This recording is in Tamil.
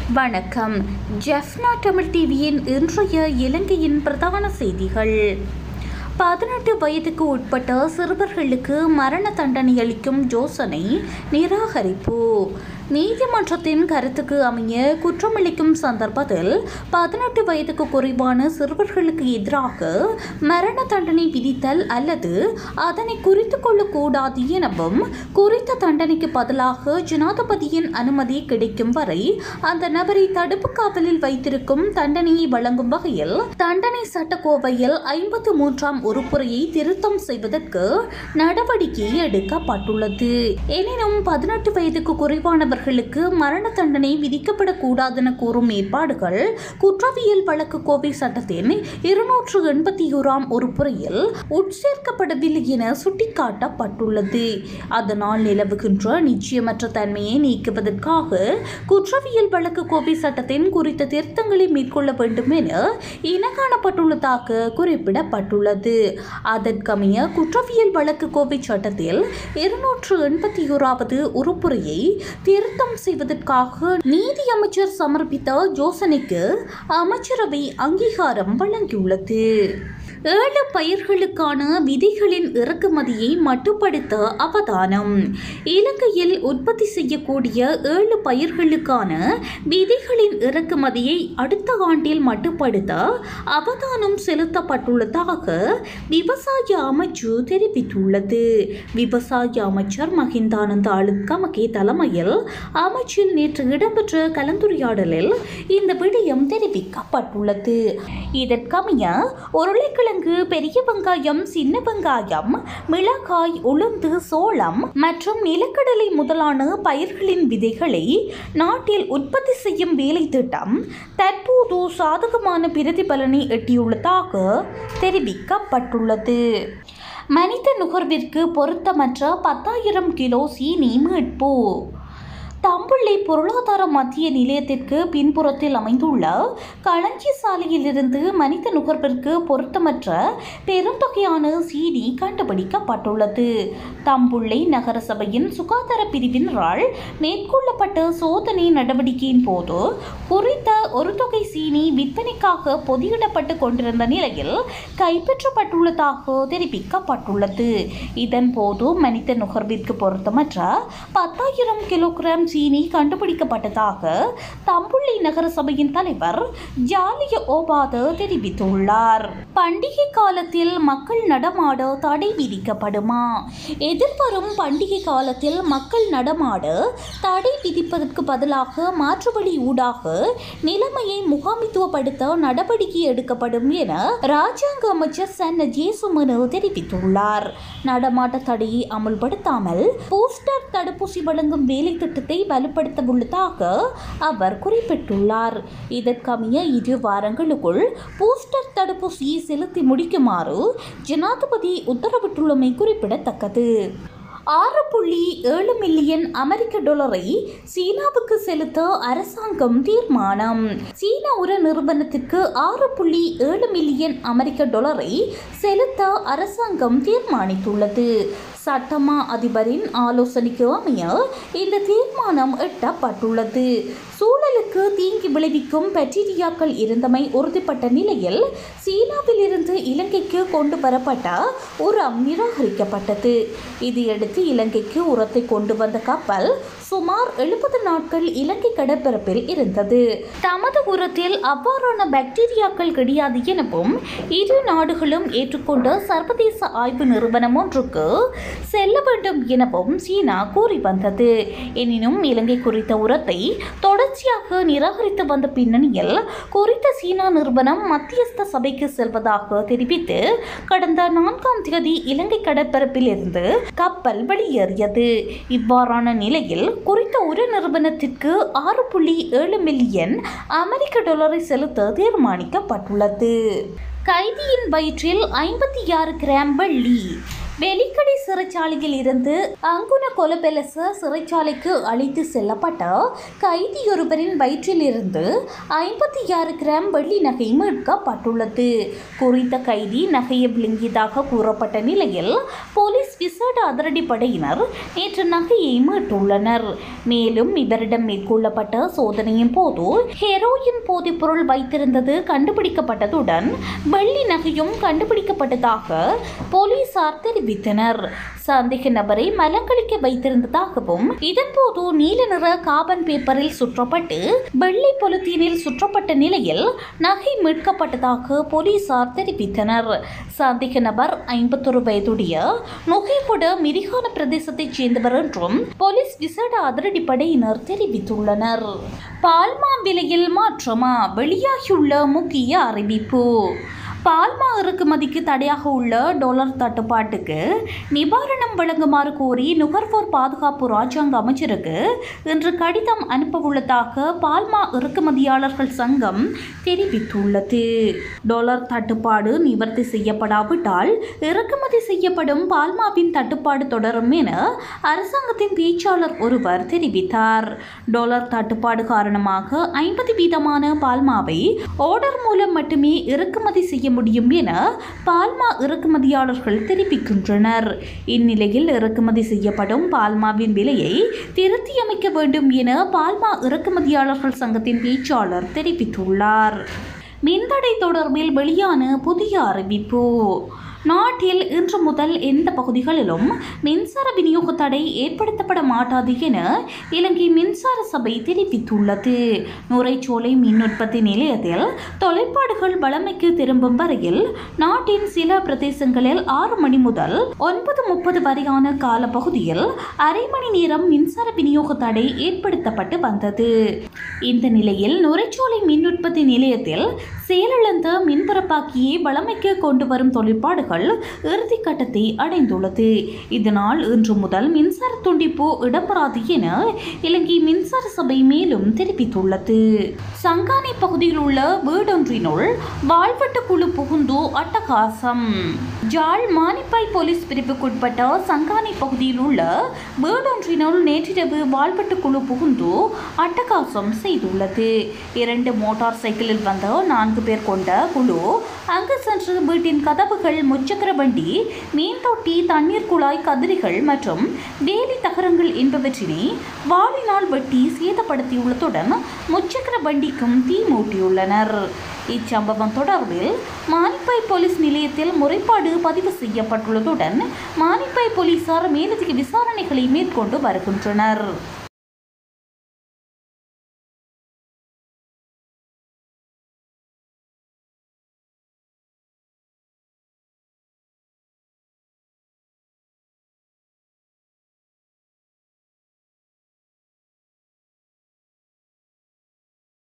வணக்கம் ஜெஃப்னா தமிழ் டிவியின் இன்றைய இலங்கையின் பிரதான செய்திகள் பதினெட்டு வயதுக்கு உட்பட்ட சிறுவர்களுக்கு மரண தண்டனை அளிக்கும் யோசனை நிராகரிப்பு நீதிமன்றத்தின் கருத்துக்கு அமைய குற்றமளிக்கும் சந்தர்ப்பத்தில் பதினெட்டு வயதுக்கு குறைவான சிறுவர்களுக்கு எதிராக மரண தண்டனை விதித்தல் அல்லது அதனை குறித்து கொள்ளக்கூடாது எனவும் குறித்த தண்டனைக்கு பதிலாக ஜனாதிபதியின் அனுமதி கிடைக்கும் வரை அந்த நபரை தடுப்பு காவலில் வைத்திருக்கும் தண்டனையை வழங்கும் வகையில் தண்டனை சட்டக்கோவையில் ஐம்பத்து மூன்றாம் உறுப்புரையை திருத்தம் செய்வதற்கு நடவடிக்கை எடுக்கப்பட்டுள்ளது எனினும் பதினெட்டு வயதுக்கு குறைவானவர்களுக்கு மரண தண்டனை விதிக்கப்படக்கூடாதென கூறும் ஏற்பாடுகள் குற்றவியல் வழக்கு கோவை சட்டத்தின் இருநூற்று எண்பத்தி ஓராம் உறுப்புரையில் உட்சேர்க்கப்படவில்லை என சுட்டிக்காட்டப்பட்டுள்ளது அதனால் நிலவுகின்ற நிச்சயமற்ற தன்மையை நீக்குவதற்காக குற்றவியல் வழக்கு கோவை சட்டத்தின் குறித்த திருத்தங்களை மேற்கொள்ள வேண்டும் என இனங்காணப்பட்டுள்ளதாக குறிப்பிடப்பட்டுள்ளது அதற்கமைய குற்றவியல் வழக்கு கோவை சட்டத்தில் இருநூற்று எண்பத்தி ஓராவது உறுப்புரையை திருத்தம் செய்வதற்காக நீதி அமைச்சர் சமர்ப்பித்த யோசனைக்கு அமைச்சரவை அங்கீகாரம் வழங்கியுள்ளது ஏழு பயிர்களுக்கான விதைகளின் இறக்குமதியை மட்டுப்படுத்த அவதானம் இலங்கையில் உற்பத்தி செய்யக்கூடிய ஏழு பயிர்களுக்கான விதைகளின் இறக்குமதியை அடுத்த ஆண்டில் மட்டுப்படுத்த அவதானம் செலுத்தப்பட்டுள்ளதாக விவசாய அமைச்சு தெரிவித்துள்ளது விவசாய அமைச்சர் மஹிந்தானந்த அழுத்கமகே தலைமையில் அமைச்சில் நேற்று இடம்பெற்ற கலந்துரையாடலில் இந்த விடயம் தெரிவிக்கப்பட்டுள்ளது இதற்கமைய உருளைக்கிழங்கு பெரிய வெங்காயம் சின்ன வெங்காயம் மிளகாய் உளுந்து சோளம் மற்றும் நிலக்கடலை முதலான பயிர்களின் விதைகளை நாட்டில் உற்பத்தி செய்யும் வேலை திட்டம் தற்போது சாதகமான பிரதிபலனை எட்டியுள்ளதாக தெரிவிக்கப்பட்டுள்ளது மனித நுகர்விற்கு பொருத்தமற்ற பத்தாயிரம் கிலோ சீனி மீட்பு தம்புள்ளை பொருளாதார மத்திய நிலையத்திற்கு பின்புறத்தில் அமைந்துள்ள களஞ்சி சாலையிலிருந்து மனித நுகர்விற்கு பொருத்தமற்ற பெருந்தொகையான சீனி கண்டுபிடிக்கப்பட்டுள்ளது தம்புள்ளை நகரசபையின் சுகாதார பிரிவினரால் மேற்கொள்ளப்பட்ட சோதனை நடவடிக்கையின் போது குறித்த ஒரு தொகை சீனி விற்பனைக்காக பொதியிடப்பட்டு கொண்டிருந்த நிலையில் கைப்பற்றப்பட்டுள்ளதாக தெரிவிக்கப்பட்டுள்ளது இதன் போது மனித நுகர்விற்கு பொருத்தமற்ற பத்தாயிரம் கிலோகிராம் சீனி கண்டுபிடிக்கப்பட்டதாக தம்புள்ளி நகர சபையின் தலைவர் ஜாலிய ஓபாத தெரிவித்துள்ளார் பண்டிகை காலத்தில் மக்கள் நடமாட தடை விதிக்கப்படுமா எதிர்வரும் பண்டிகை காலத்தில் மக்கள் நடமாட தடை விதிப்பதற்கு பதிலாக மாற்று வழி ஊடாக நிலைமையை முகாமித்துவப்படுத்த நடவடிக்கை எடுக்கப்படும் என ராஜாங்க அமைச்சர் சன்ன ஜேசுமனு தெரிவித்துள்ளார் நடமாட்ட தடையை அமுல்படுத்தாமல் பூஸ்டர் தடுப்பூசி வழங்கும் வேலை திட்டத்தை வலுப்படுத்த உள்ளதாக அவர் குறிப்பிட்டுள்ளார் இதற்கமைய இரு வாரங்களுக்குள் பூஸ்டர் தடுப்பூசியை செலுத்தி முடிக்குமாறு ஜனாதிபதி உத்தரவிட்டுள்ளமை குறிப்பிடத்தக்கது ஆறு புள்ளி ஏழு மில்லியன் அமெரிக்க டாலரை சீனாவுக்கு செலுத்த அரசாங்கம் தீர்மானம் சீன உர நிறுவனத்திற்கு ஆறு புள்ளி ஏழு மில்லியன் அமெரிக்க டாலரை செலுத்த அரசாங்கம் தீர்மானித்துள்ளது சட்டமா அதிபரின் ஆலோசனைக்கு அமைய இந்த தீர்மானம் எட்டப்பட்டுள்ளது சூழலுக்கு தீங்கி விளைவிக்கும் பாக்டீரியாக்கள் இருந்தமை உறுதிப்பட்ட நிலையில் சீனாவிலிருந்து இலங்கைக்கு கொண்டு வரப்பட்ட உரம் நிராகரிக்கப்பட்டது இதையடுத்து இலங்கைக்கு உரத்தை கொண்டு வந்த கப்பல் சுமார் எழுபது நாட்கள் இலங்கை கடற்பரப்பில் இருந்தது தமது உரத்தில் அவ்வாறான பாக்டீரியாக்கள் கிடையாது எனவும் இரு நாடுகளும் ஏற்றுக்கொண்ட சர்வதேச ஆய்வு நிறுவனம் ஒன்றுக்கு செல்ல வேண்டும் எனவும் சீனா கூறி வந்தது எனினும் இலங்கை குறித்த உரத்தை தொடர்ச்சியாக நிராகரித்து வந்த பின்னணியில் குறித்த சீனா நிறுவனம் மத்தியஸ்த சபைக்கு செல்வதாக தெரிவித்து கடந்த நான்காம் தேதி இலங்கை கடற்பரப்பில் இருந்து கப்பல் வெளியேறியது இவ்வாறான நிலையில் குறித்த உர நிறுவனத்திற்கு ஆறு புள்ளி ஏழு மில்லியன் அமெரிக்க டாலரை செலுத்த தீர்மானிக்கப்பட்டுள்ளது கைதியின் வயிற்றில் ஐம்பத்தி ஆறு கிராம் வெள்ளி வெலிக்கடை சிறைச்சாலையில் இருந்து அங்குன கொலபெலச சிறைச்சாலைக்கு அழைத்து செல்லப்பட்ட கைதியொருவரின் வயிற்றில் இருந்து ஐம்பத்தி ஆறு கிராம் வெள்ளி நகை மீட்கப்பட்டுள்ளது குறித்த கைதி நகையை விழுங்கியதாக கூறப்பட்ட நிலையில் போலீஸ் விசேட அதிரடிப்படையினர் நேற்று நகையை மீட்டுள்ளனர் மேலும் இவரிடம் மேற்கொள்ளப்பட்ட சோதனையின் போது ஹெரோயின் போதைப்பொருள் வைத்திருந்தது கண்டுபிடிக்கப்பட்டதுடன் வெள்ளி நகையும் கண்டுபிடிக்கப்பட்டதாக போலீசார் தெரிவித்தனர் சந்தேக நபரை மலங்களிக்க வைத்திருந்ததாகவும் இதன்போது நீல நிற காபன் பேப்பரில் சுற்றப்பட்டு வெள்ளை பொலித்தீனில் சுற்றப்பட்ட நிலையில் நகை மீட்கப்பட்டதாக போலீசார் தெரிவித்தனர் சந்தேக நபர் ஐம்பத்தொரு வயதுடைய நுகைபுட மிரிகான பிரதேசத்தைச் சேர்ந்தவர் என்றும் போலீஸ் விசேட அதிரடிப்படையினர் தெரிவித்துள்ளனர் பால்மா விலையில் மாற்றமா வெளியாகியுள்ள முக்கிய அறிவிப்பு பால்மா இறக்குமதிக்கு தடையாக உள்ள டாலர் தட்டுப்பாட்டுக்கு நிவாரணம் வழங்குமாறு கோரி நுகர்வோர் பாதுகாப்பு ராஜாங்க அமைச்சருக்கு இன்று கடிதம் அனுப்பவுள்ளதாக பால்மா இறக்குமதியாளர்கள் சங்கம் தெரிவித்துள்ளது டாலர் தட்டுப்பாடு நிவர்த்தி செய்யப்படாவிட்டால் இறக்குமதி செய்யப்படும் பால்மாவின் தட்டுப்பாடு தொடரும் என அரசாங்கத்தின் பேச்சாளர் ஒருவர் தெரிவித்தார் டாலர் தட்டுப்பாடு காரணமாக ஐம்பது வீதமான பால்மாவை ஆர்டர் மூலம் மட்டுமே இறக்குமதி செய்ய முடியும் என பால்மா இறக்குமதியாளர்கள் தெரிவிக்கின்றனர் இந்நிலையில் இறக்குமதி செய்யப்படும் பால்மாவின் விலையை திருத்தியமைக்க வேண்டும் என பால்மா இறக்குமதியாளர்கள் சங்கத்தின் பேச்சாளர் தெரிவித்துள்ளார் மின்தடை தொடர்பில் வெளியான புதிய அறிவிப்பு நாட்டில் இன்று முதல் எந்த பகுதிகளிலும் மின்சார விநியோக தடை ஏற்படுத்தப்பட மாட்டாது என இலங்கை மின்சார சபை தெரிவித்துள்ளது நுரைச்சோலை மின் உற்பத்தி நிலையத்தில் தொலைப்பாடுகள் வளமைக்கு திரும்பும் வரையில் நாட்டின் சில பிரதேசங்களில் ஆறு மணி முதல் ஒன்பது முப்பது வரையான கால பகுதியில் அரை மணி நேரம் மின்சார விநியோக தடை ஏற்படுத்தப்பட்டு வந்தது இந்த நிலையில் நுரைச்சோலை மின் உற்பத்தி நிலையத்தில் செயலிழந்த மின்பரப்பாக்கியை வளமைக்கு கொண்டு வரும் தொழிற்பாடுகள் இறுதிக்கட்டத்தை அடைந்துள்ளது இதனால் இன்று முதல் மின்சார துண்டிப்பு இடம்பெறாது என இலங்கை மின்சார சபை மேலும் தெரிவித்துள்ளது சங்கானை பகுதியில் உள்ள வீடொன்றினுள் வாழ்வெட்டு குழு புகுந்து அட்டகாசம் ஜாழ் மானிப்பாய் போலீஸ் பிரிவுக்குட்பட்ட சங்கானை பகுதியில் உள்ள வீடொன்றினுள் நேற்றிரவு வாழ்வெட்டு குழு புகுந்து அட்டகாசம் செய்துள்ளது இரண்டு மோட்டார் சைக்கிளில் வந்த நான்கு பேர் கொண்ட குழு அங்கு சென்று வீட்டின் கதவுகள் முச்சக்கர வண்டி மீன் தொட்டி தண்ணீர் குழாய் கதிரிகள் மற்றும் வேலி தகரங்கள் என்பவற்றினை வாளினால் வெட்டி சேதப்படுத்தியுள்ளதுடன் முச்சக்கர வண்டிக்கும் தீ மூட்டியுள்ளனர் இச்சம்பவம் தொடர்பில் மானிப்பாய் போலீஸ் நிலையத்தில் முறைப்பாடு பதிவு செய்யப்பட்டுள்ளதுடன் மானிப்பாய் போலீசார் மேலதிக விசாரணைகளை மேற்கொண்டு வருகின்றனர்